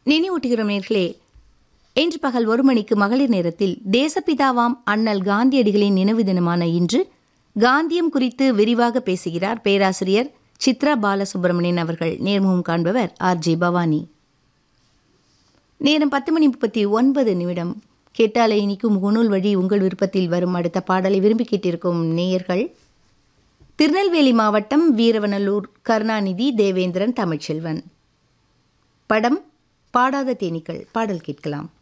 நினைவூட்டுகிறோம் நேர்களே இன்று பகல் ஒரு மணிக்கு மகளிர் நேரத்தில் தேசப்பிதாவாம் அண்ணல் காந்தியடிகளின் நினைவு தினமான இன்று காந்தியம் குறித்து விரிவாக பேசுகிறார் பேராசிரியர் சித்ரா பாலசுப்ரமணியன் அவர்கள் நேர்முகம் காண்பவர் ஆர் ஜே பவானி நேரம் பத்து மணி முப்பத்தி ஒன்பது நிமிடம் கேட்டாலே இனிக்கும் முகநூல் வழி உங்கள் விருப்பத்தில் வரும் அடுத்த பாடலை விரும்பி கேட்டிருக்கும் நேயர்கள் திருநெல்வேலி மாவட்டம் வீரவனல்லூர் கருணாநிதி தேவேந்திரன் தமிழ்ச்செல்வன் படம் பாடாத தேனீக்கள் பாடல் கேட்கலாம்